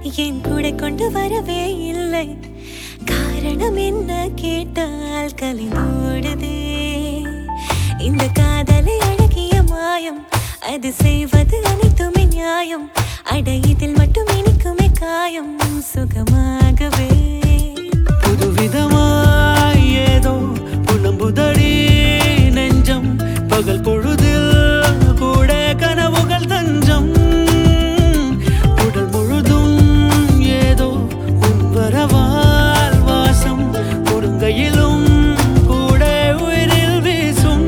என் கூட கொண்டு வரவே இல்லை காரணம் என்ன கேட்டால் கலைந்தோடுதே இந்த காதலை அழகிய மாயம் அது செய்வது அனைத்துமே நியாயம் அட இதில் மட்டும் இனிக்குமே காயம் சுகமாகவே புதுவிதமாய் ஏதோ புலம்புதடி நெஞ்சம் பகல் பொழுதில் கூட கனவுகள் தஞ்சம் உடல் முழுதும் ஏதோ உன் வரவால் வாசம் ஒருங்கையிலும் கூட உயிரில் வீசும்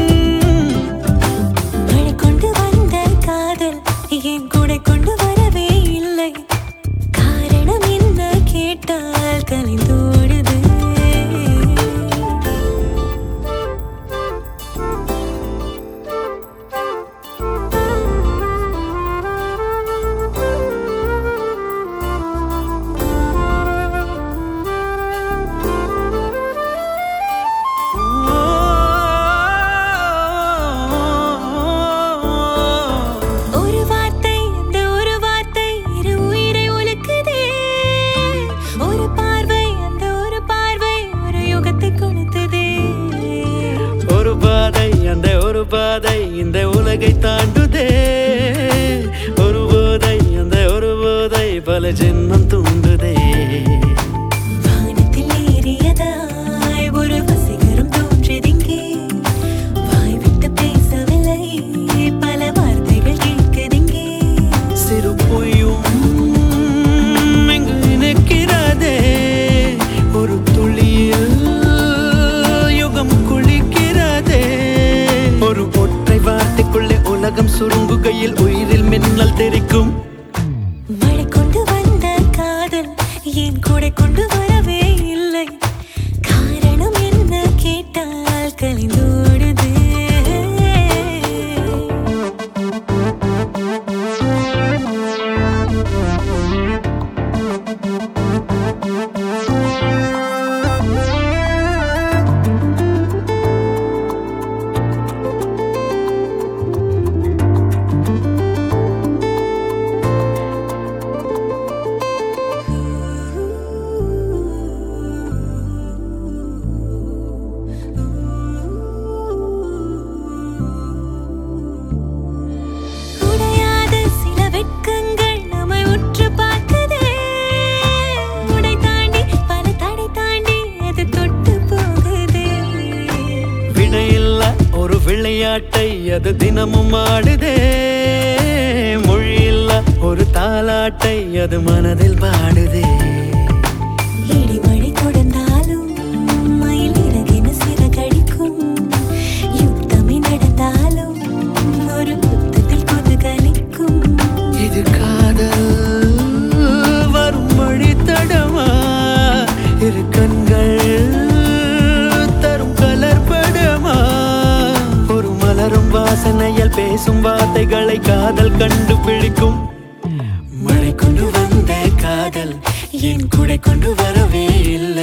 மழை கொண்டு வந்த காதல் என் கூட கொண்டு வரவே இல்லை காரணம் என்ன கேட்டால் கலைந்தோடுது ஒரு வார்த்தை அந்த ஒரு வார்த்தை இரு உயிரை உலுக்குதே ஒரு பார்வை அந்த ஒரு பார்வை ஒரு யுகத்தை கொடுத்ததே ஒரு பாதை அந்த ஒரு பாதை இந்த உலகை தாண்டுதே ஒரு போதை அந்த ஒரு போதை பல ஜென்மம் தூண்டுதே வானத்தில் ஏறியதாய் ஒரு வசீகரம் தோன்றியதிங்கே வாய் விட்டு பேசவில்லை பல வார்த்தைகள் கேட்குதிங்கே சிறு பொய்யும் எங்கு நிற்கிறதே ஒரு துளியில் யுகம் குளிக்கிறதே ஒரு ஒற்றை வார்த்தைக்குள்ளே உலகம் சுருங்குகையில் உயிரில் மின்னல் தெரிக்கும் மழை கொண்டு வந்த காதல் என் கூட கொண்டு வரவே இல்லை காரணம் என்ன கேட்டால் கலைந்தோடுது உடையாத சில வெட்கங்கள் நம்மை உற்று பார்க்குதே உடை தாண்டி பல தடை தாண்டி அது தொட்டு போகுதே விடையில்ல ஒரு விளையாட்டை அது தினமும் ஆடுதே மொழியில்ல ஒரு தாலாட்டை அது மனதில் பாடுதே இடிமழை கொடுந்தாலும் மயில் இறகின சிறகடிக்கும் யுத்தமே நடந்தாலும் ஒரு யுத்தத்தில் கொதுகலிக்கும் இது காதல் வரும் வழி தடமா இரு கண்கள் தரும் கலர் படமா ஒரு மலரும் வாசனையில் பேசும் வார்த்தைகளை காதல் கண்டுபிடிக்கும் மழை கொண்டு வந்த காதல் என் கூட கொண்டு வரவே இல்லை